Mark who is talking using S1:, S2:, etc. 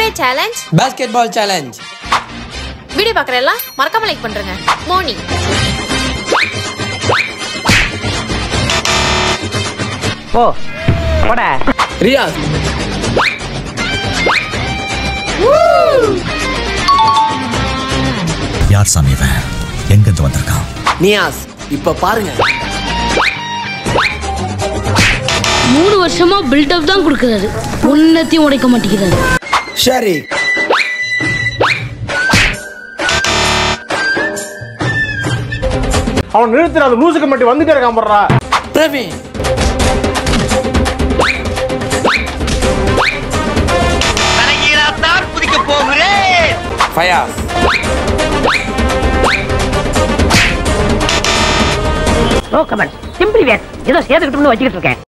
S1: today challenge
S2: basketball challenge
S1: video பார்க்குற எல்லாம் மறக்காம லைக் பண்றேங்க மோனி
S3: போ போட
S2: ரியாஸ்
S4: யார் சாமி இவன் எங்கிருந்து வந்திருக்கான்
S2: நியாஸ் இப்ப பாருங்க
S5: மூணு வருஷமா பில்டப் தான் கொடுக்கறாரு ஒன்னத்தையும் உடைக்க மாட்டேங்கிறாரு
S2: சரி
S6: அவன் நிறுத்துற அந்த லூசுக்கு மட்டும் வந்துட்டே இருக்கான் போடுறா
S2: பிரவீன்
S3: தலைகீழாத்தான் குதிக்க போகிறேன்
S2: ஃபயாஸ்
S3: நோ கமெண்ட் சிம்பிளி வேட் ஏதோ சேர்த்துக்கிட்டோம்னு வச்சுக்கிட்டு இருக்கேன்